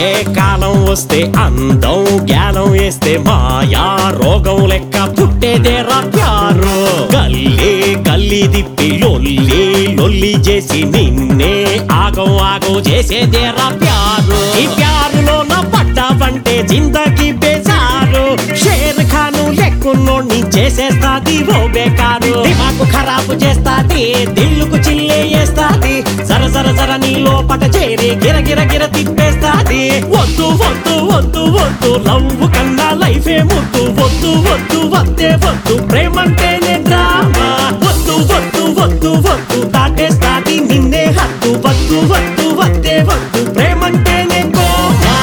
ఏ కాలం వస్తే అందం జ్ఞానం వేస్తే మాయా రోగం లెక్క పుట్టేదేరా ప్యారు గల్లీ గల్లీ దిప్పి లొల్లి లొల్లి చేసి నిన్నే ఆగం ఆగం చేసేదేరా ప్యారు ఈ ప్యారులో నా పడ్డావంటే జిందగీ బేజారు షేర్ ఖాను లెక్కున్నోడిని చేసేస్తాది ఓ బేకారు దిమాకు ఖరాబు చేస్తాది దిల్లుకు చిల్లే వేస్తాది జర జర జర నీ లోపట చేరి గిర గిర గిర తిప్పేస్తాది వద్దు వద్దు వద్దు వద్దు లవ్ కన్నా లైఫే ముద్దు వద్దు వద్దు వద్దే వద్దు ప్రేమంటేనే డ్రామా వద్దు వద్దు వద్దు వద్దు దాటేస్తాది నిన్నే హద్దు వద్దు వద్దు వద్దే వద్దు ప్రేమంటేనే కోమా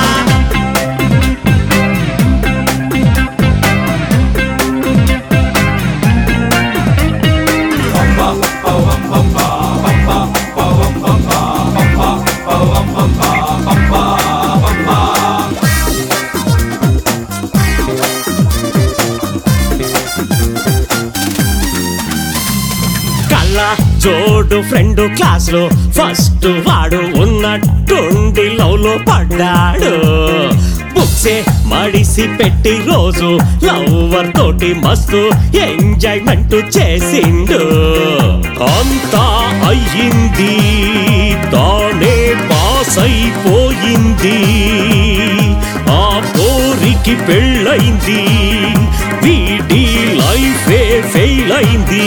కళ్ళ జోడు ఫ్రెండ్ క్లాస్ లో ఫస్ట్ వాడు ఉన్నట్టుండి లవ్ లో పడ్డాడు బుక్సే మడిసి పెట్టి రోజు లవ్వర్ తోటి మస్తు ఎంజాయ్మెంట్ చేసిండు అంతా అయ్యింది తానే పాస్ అయిపోయింది ఆ పోరికి పెళ్ళైంది వీడి లైఫే ఫెయిల్ అయింది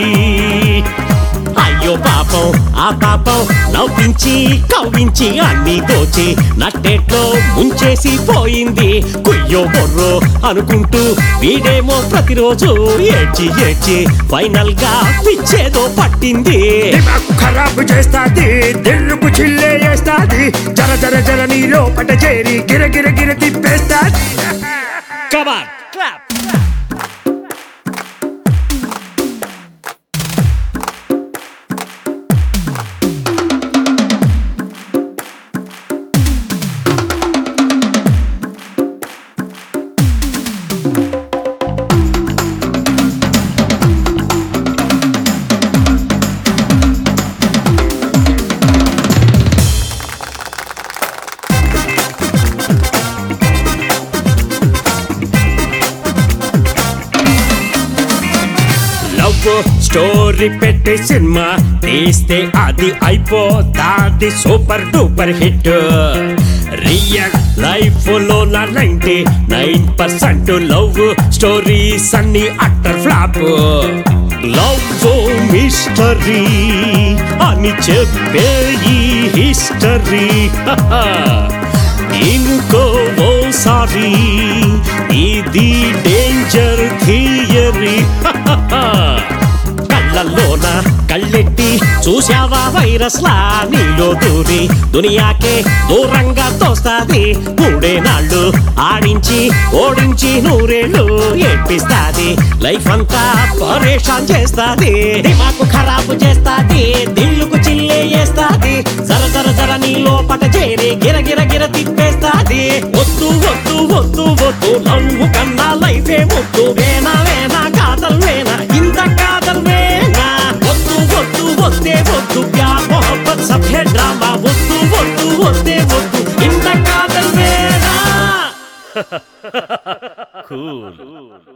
అయ్యో పాపం ఆ పాపం నవ్వించి కవ్వించి అన్ని దోచి నట్టేట్లో ముంచేసి పోయింది కుయ్యో బొర్రో అనుకుంటూ వీడేమో ప్రతిరోజు ఏడ్చి ఏడ్చి ఫైనల్ గా పిచ్చేదో పట్టింది దిమాగ్ ఖరాబు చేస్తాది దిల్లుకు చిల్లే వేస్తాది జర జర జర నీ లోపట చేరి గిర గిర గిర తిప్పేస్తాది కమాన్ క్లాప్ లవ్ స్టోరీ పెట్టి సినిమా తీస్తే అది అయిపోతాది super duper hit real life లో నా ninety nine percent love stories అన్ని అట్టర్ ఫ్లాప్ లవ్ మిస్టరీ అని చెప్పే ఈ హిస్టరీ ఇంకోసారి ఇది డేంజర్ థియరీ కళ్ళల్లోన కళ్ళెట్టి చూశావా వైరస్ లా నీలో దూరి దునియాకే దూరంగా తోస్తాది మూడే నాళ్ళు ఆడించి ఓడించి నూరేళ్ళు ఏడ్పిస్తాది లైఫ్ అంతా పరేషాన్ చేస్తాది దిమాకు ఖరాబు చేస్తాది దిల్లుకు చిల్లే వేస్తాది జర జర జర నీ లోపట చేరి గిర గిర గిర తిప్పేస్తాది వద్దు వద్దు వద్దు వద్దు నవ్వు కన్నా లైఫే ముద్దు వేనా వేనా కాదల్ వేనా ఇంత కాదల్ వేనా వద్దు వద్దు వద్దే వద్దు ప్యార్ మొహబ్బత్ సబ్ హే డ్రామా వద్దు వద్దు వద్దే వద్దు ఇంత కాదల్ వేనా cool.